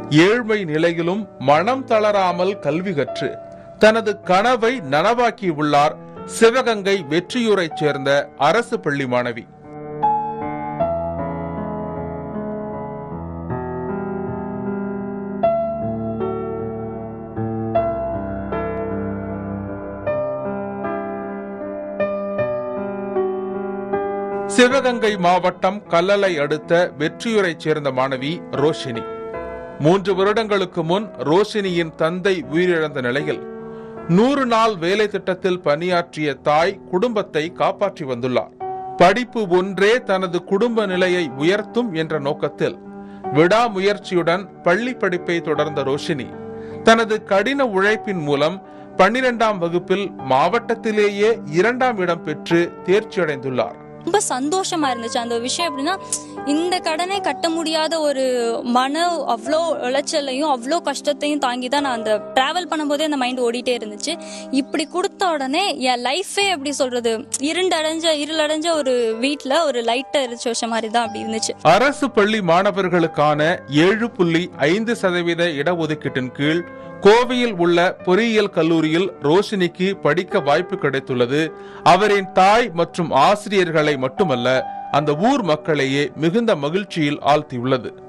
ஏழ்மை நிலையிலும் மனம் தளராமல் கல்வி கற்று தனது கனவை நனவாக்கியுள்ளார் சிவகங்கை வெற்றியூரைச் சேர்ந்த அரசு பள்ளி மாணவி சிவகங்கை மாவட்டம் கல்லலை அடுத்த வெற்றியூரைச் சேர்ந்த மாணவி ரோஷினி மூன்று வருடங்களுக்கு முன் ரோஷினியின் தந்தை உயிரிழந்த நிலையில் நூறு நாள் வேலை திட்டத்தில் பணியாற்றிய தாய் குடும்பத்தை காப்பாற்றி வந்துள்ளார் படிப்பு ஒன்றே தனது குடும்ப நிலையை உயர்த்தும் என்ற நோக்கத்தில் விடாமுயற்சியுடன் பள்ளி படிப்பை தொடர்ந்த ரோஷினி தனது கடின உழைப்பின் மூலம் பன்னிரெண்டாம் வகுப்பில் மாவட்டத்திலேயே இரண்டாம் இடம் பெற்று தேர்ச்சி அடைந்துள்ளார் ரொம்ப சந்தோஷமா இருந்துச்சு அந்த விஷயம் எப்படின்னா இந்த கடனை கட்ட முடியாத ஒரு மன அவ்வளோ உளைச்சலையும் அவ்வளோ கஷ்டத்தையும் தாங்கி தான் நான் அந்த டிராவல் பண்ணும்போதே அந்த மைண்ட் ஓடிட்டே இருந்துச்சு இப்படி கொடுத்த உடனே என் லைஃபே எப்படி சொல்றது இருண்டடைஞ்ச இருளடைஞ்ச ஒரு வீட்டில் ஒரு லைட்டை எரிச்சு வச்ச மாதிரி தான் அப்படி இருந்துச்சு அரசு பள்ளி மாணவர்களுக்கான ஏழு புள்ளி ஐந்து சதவீத இடஒதுக்கீட்டின் கீழ் கோவையில் உள்ள பொறியியல் கல்லூரியில் ரோஷினிக்கு படிக்க வாய்ப்பு கிடைத்துள்ளது அவரின் தாய் மற்றும் ஆசிரியர்களை மட்டுமல்ல அந்த ஊர் மக்களையே மிகுந்த மகிழ்ச்சியில் ஆழ்த்தியுள்ளது